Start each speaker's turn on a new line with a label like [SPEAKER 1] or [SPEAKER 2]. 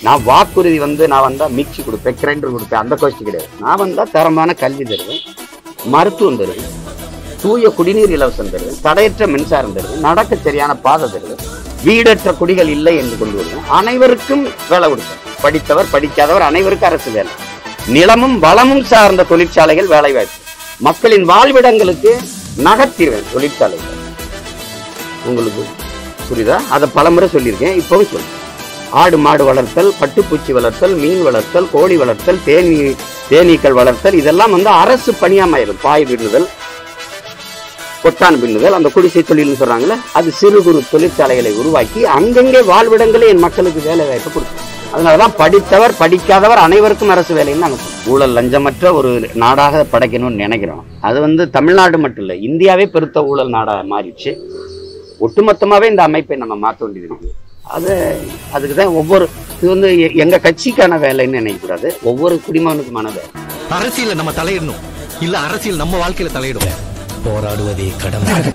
[SPEAKER 1] நான் வாக்குறுதி வந்து நான் வந்தா மிக்சி கொடுப்பேன் கிரைண்டர் கொடுப்பேன் அந்த கோஷ்டி கிடையாது நான் வந்தா தரமான கல்வி தருவேன் மருத்துவம் தருவேன் தூய குடிநீர் இலவசம் தருவேன் தடையற்ற மின்சாரம் தருவேன் நடக்க சரியான பாதை தருவேன் வீடற்ற குடிகள் இல்லை என்று கொண்டு வருவேன் அனைவருக்கும் வேலை கொடுப்பேன் படித்தவர் படிக்காதவர் அனைவருக்கும் அரசு வேலை நிலமும் வளமும் சார்ந்த தொழிற்சாலைகள் வேலை வாய்ப்பு மக்களின் வாழ்விடங்களுக்கு நகர்த்திடுவேன் தொழிற்சாலைகள் உங்களுக்கு புரியுதா அதை பலமுறை சொல்லியிருக்கேன் இப்பவும் சொல்றேன் ஆடு மாடு வளர்த்தல் பட்டுப்பூச்சி வளர்த்தல் மீன் வளர்த்தல் கோழி வளர்த்தல் தேனீ தேனீக்கள் வளர்த்தல் இதெல்லாம் வந்து அரசு பணியாமாயிரும் பாய் விடுதல் கொட்டான் பின்னுதல் அந்த குடிசை தொழில்னு சொல்றாங்கல்ல அது சிறு குறு தொழிற்சாலைகளை உருவாக்கி அங்கங்கே வாழ்விடங்களே என் மக்களுக்கு வேலை வாய்ப்பு கொடுக்கும் அதனாலதான் படித்தவர் படிக்காதவர் அனைவருக்கும் அரசு வேலைன்னு நாங்கள் சொல்றோம். ஊழல் லஞ்சமற்ற ஒரு நாடாக படைக்கணும்னு நினைக்கிறோம் அது வந்து தமிழ்நாடு மட்டும் இல்லை இந்தியாவே பெருத்த ஊழல் நாடா மாறிடுச்சு ஒட்டுமொத்தமாவே இந்த அமைப்பை நம்ம மாற்ற வேண்டியது இருக்கு அது அதுக்கு தான் ஒவ்வொரு இது வந்து எ- எங்க கட்சிக்கான வேலைன்னு நினைக்கக்கூடாது ஒவ்வொரு குடிமகனுக்குமான வேலை
[SPEAKER 2] அரசியல நம்ம தலையிடணும் இல்ல அரசியல் நம்ம வாழ்க்கையில தலையிடும் போராடுவதே கடமை